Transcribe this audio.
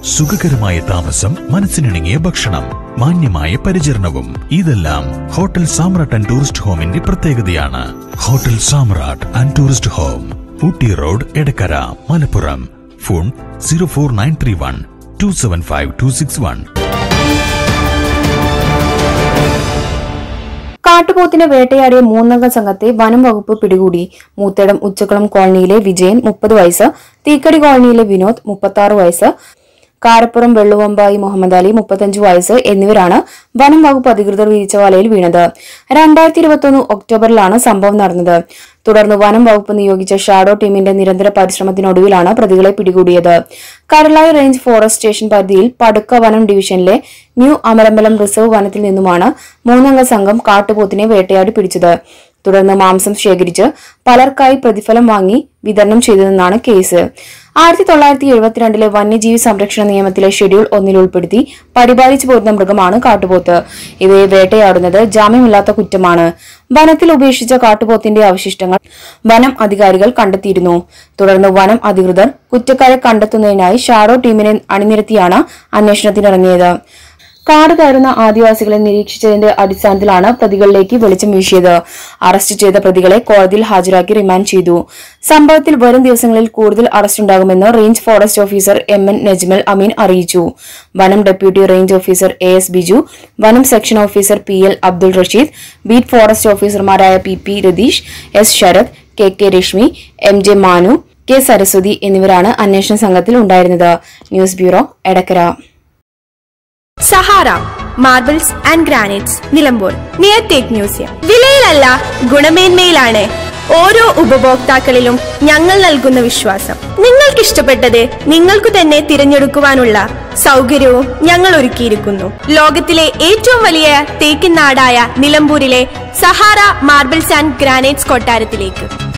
സുഖകരമായ താമസം മനസ്സിനിണങ്ങിയ ഭക്ഷണം മാന്യമായ പരിചരണവും ഇതെല്ലാം ഹോട്ടൽ സാമ്രാട്ട് ആൻഡ് ടൂറിസ്റ്റ് ഹോമിന്റെ പ്രത്യേകതയാണ് hotel Samrat and tourist home Ooty road Edakkara Malappuram phone zero four nine three one two seven five two six one കാട്ടുപോത്തിനെ വേട്ടയാടിയ മൂന്നംഗ സംഘത്തെ വനം വകുപ്പ് പിടികൂടി മൂത്തേടം ഉച്ചക്കുളം കോളനിയിലെ വിജയൻ മുപ്പത് വയസ്സ് തീക്കടി കോളനിയിലെ വിനോദ് മുപ്പത്തി വയസ്സ് കാരപ്പുറം വെള്ളുവമ്പായി മുഹമ്മദ് അലി മുപ്പത്തഞ്ച് വയസ്സ് എന്നിവരാണ് വനം വകുപ്പ് അധികൃതർ വിരിച്ച വലയിൽ വീണത് രണ്ടായിരത്തി ഇരുപത്തൊന്ന് ഒക്ടോബറിലാണ് സംഭവം നടന്നത് തുടർന്ന് വനം വകുപ്പ് നിയോഗിച്ച ഷാഡോ ടീമിന്റെ നിരന്തര പരിശ്രമത്തിനൊടുവിലാണ് പ്രതികളെ പിടികൂടിയത് കരളായി റേഞ്ച് ഫോറസ്റ്റ് സ്റ്റേഷൻ പരിധിയിൽ പടുക്ക വനം ഡിവിഷനിലെ ന്യൂ അമരമ്പലം റിസർവ് വനത്തിൽ നിന്നുമാണ് മൂന്നംഗ സംഘം കാട്ടുപോത്തിനെ വേട്ടയാടി പിടിച്ചത് തുടർന്ന് മാംസം ശേഖരിച്ച് പലർക്കായി പ്രതിഫലം വാങ്ങി വിതരണം ചെയ്തതെന്നാണ് കേസ് ആയിരത്തി തൊള്ളായിരത്തി എഴുപത്തിരണ്ടിലെ വന്യജീവി സംരക്ഷണ നിയമത്തിലെ ഷെഡ്യൂൾ ഒന്നിൽ ഉൾപ്പെടുത്തി പരിപാലിച്ചു പോരുന്ന മൃഗമാണ് കാട്ടുപോത്ത് ഇവയെ വേട്ടയാടുന്നത് ജാമ്യമില്ലാത്ത കുറ്റമാണ് വനത്തിൽ ഉപേക്ഷിച്ച കാട്ടുപോത്തിന്റെ അവശിഷ്ടങ്ങൾ വനം അധികാരികൾ കണ്ടെത്തിയിരുന്നു തുടർന്ന് വനം അധികൃതർ കുറ്റക്കാരെ കണ്ടെത്തുന്നതിനായി ഷാഡോ ടീമിനെ അണിനിരത്തിയാണ് അന്വേഷണത്തിനിറങ്ങിയത് കാട് കയറുന്ന ആദിവാസികളെ നിരീക്ഷിച്ചതിന്റെ അടിസ്ഥാനത്തിലാണ് പ്രതികളിലേക്ക് വെളിച്ചം വീശിയത് അറസ്റ്റ് ചെയ്ത പ്രതികളെ കോടതിയിൽ ഹാജരാക്കി റിമാൻഡ് ചെയ്തു സംഭവത്തിൽ വരും ദിവസങ്ങളിൽ കൂടുതൽ അറസ്റ്റ് ഉണ്ടാകുമെന്ന് range forest officer M N Najmal Ameen അറിയിച്ചു വനം deputy range officer A S Biju വനം section officer P L Abdul Rasheed beat forest ഓഫീസർമാരായ P P Ratheesh S Sarath K K Reshmi M J Manu K Saraswathi എന്നിവരാണ് അന്വേഷണ സംഘത്തിൽ ഉണ്ടായിരുന്നത് news bureau Edakkara Sahara marbles and granites Nilambur near teak museum വിലയിലല്ല ഗുണമേന്മയിലാണ് ഓരോ ഉപഭോക്താക്കളിലും ഞങ്ങൾ നൽകുന്ന വിശ്വാസം നിങ്ങൾക്ക് ഇഷ്ടപ്പെട്ടത് നിങ്ങൾക്ക് തന്നെ തിരഞ്ഞെടുക്കുവാനുള്ള സൗകര്യവും ഞങ്ങൾ ഒരുക്കിയിരിക്കുന്നു ലോകത്തിലെ ഏറ്റവും വലിയ തേക്കിൻ നാടായ നിലമ്പൂരിലെ സഹാറ മാർബിൾസ് ആൻഡ് ഗ്രാനൈറ്റ്സ് കൊട്ടാരത്തിലേക്ക്